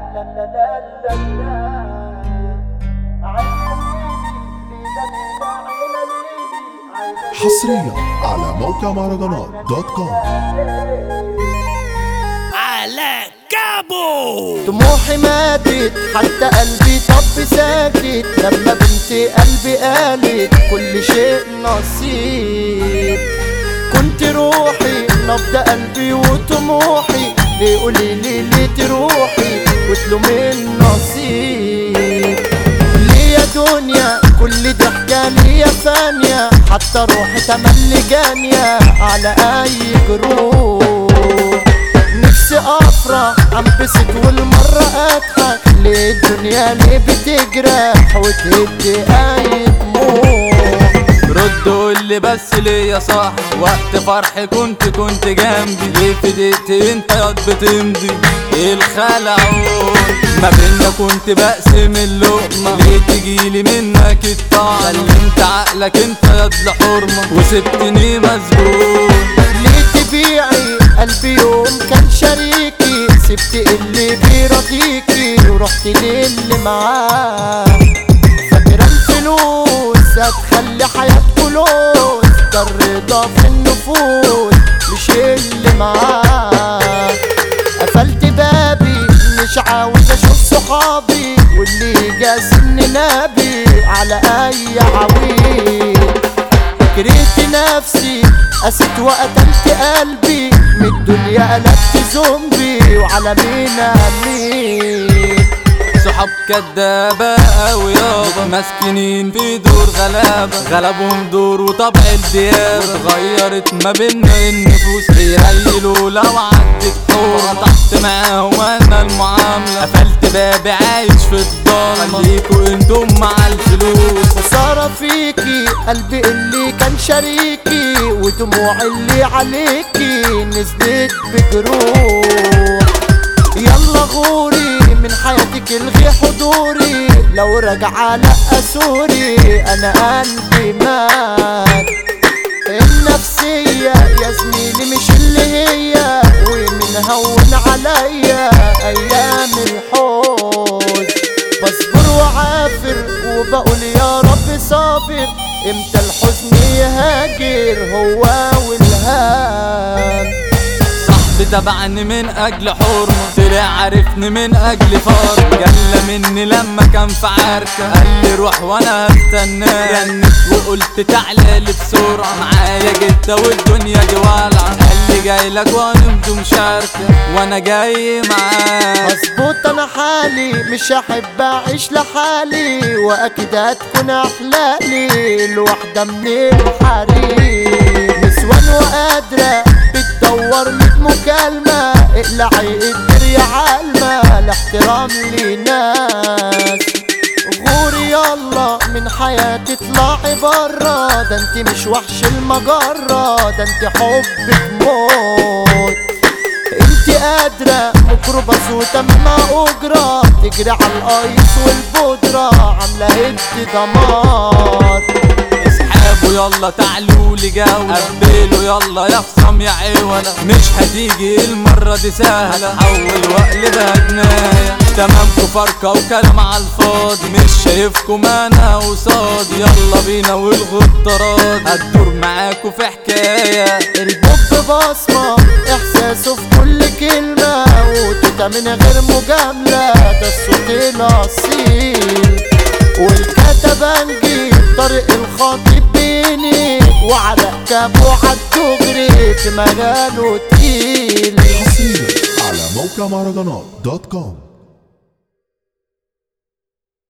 حصريا على موقع مهرجانات دوت كوم على كابو طموحي ماتت حتى قلبي طب ساكت لما بنت قلبي قالت كل شيء نصيب كنت روحي نبض قلبي وطموحي ليه قولي لي ليه تروحي وتلومي النصيب ليه يا دنيا كل ضحكة ليا فانية حتى روحي تملي جانية على أي جروح نفسي افرح انبسط والمرة اضحك ليه الدنيا ليه بتجرح وتهد اي دموع رد قول لي بس ليه يا صاحبي وقت فرحي كنت كنت جنبي ليه في دقيقتي انت ياض بتمضي ايه الخلعون ما بينا كنت بقسم اللقمة ليه تجيلي منك الطعم سلمت عقلك انت ياض لحرمة وسبتني مسجون ليه تبيعي قلبي يوم كان شريكي سبت اللي بيرضيكي ورحت للي معاه فاكرة الفلوس هتخلي حياتكوا لوز ده الرضا في النفوس مش اللي معاه قفلت بابي مش عاوز اشوف صحابي واللي جاسمني نابي على اي عويل كرهت نفسي قست وقتلت قلبي من الدنيا قلبت زومبي وعلى مين امين صحاب كدابة أوي يابا مسكينين في دور غلابة غلبهم دور وطبع الديابة اتغيرت ما بينا النفوس بيريلوا لو عدت حور قطعت معاهم أنا المعاملة قفلت بابي عايش في الضلمة خليكوا انتم مع الفلوس خسارة فيكي قلبي اللي كان شريكي ودموع اللي عليكي نزلت بجروح يلا غوري من حياتك الغي حضوري لو راجعة لا سوري انا قلبي مات النفسية يا زميلي مش اللي هي ومن هون عليا ايام الحوز بصبر وعافر وبقول يا رب صابر امتى الحزن يهاجر هو والهام صاحبي تبعني من اجل حرمه طلع عرفني من اجل فرق جل مني لما كان في عركه قال لي روح وانا هستناك رنت وقلت تعالى لي بسرعه معايا جده والدنيا دي والعه قال لي جاي لك وهنمضوا مشاركه وانا جاي معاك مظبوط انا حالي مش هحب اعيش لحالي واكيد هتكون احلالي الواحدة من الحريم نسوان وقادرة بتدور ميت مكالمة اقلعي قدر يا عالمة الاحترام لناس غوري يلا من حياتي اطلعي برا ده انت مش وحش المجرة ده انت حبك موت انت قادرة ميكروباص وتمنى أجرة تجري على القيس والبودرة عاملة هد دمار اسحبوا يلا تعالوا لي جولة قبلوا يلا يا خصم يا عوله مش هتيجي المرة دي سهلة حول واقلبها جناية تمامكوا فرقة وكلام على الفاضي مش شايفكم انا قصادي يلا بينا والغوا الطراد هتدور معاكوا في حكاية البوب بصمة إحساسه في كل كلمة وتوتة من غير مجاملة ده الصوت الأصيل والكتبنجي طريق الخطيب بيني وعلى كابو عالدغري في مجاله تقيل حصريا على موقع مهرجانات دوت كوم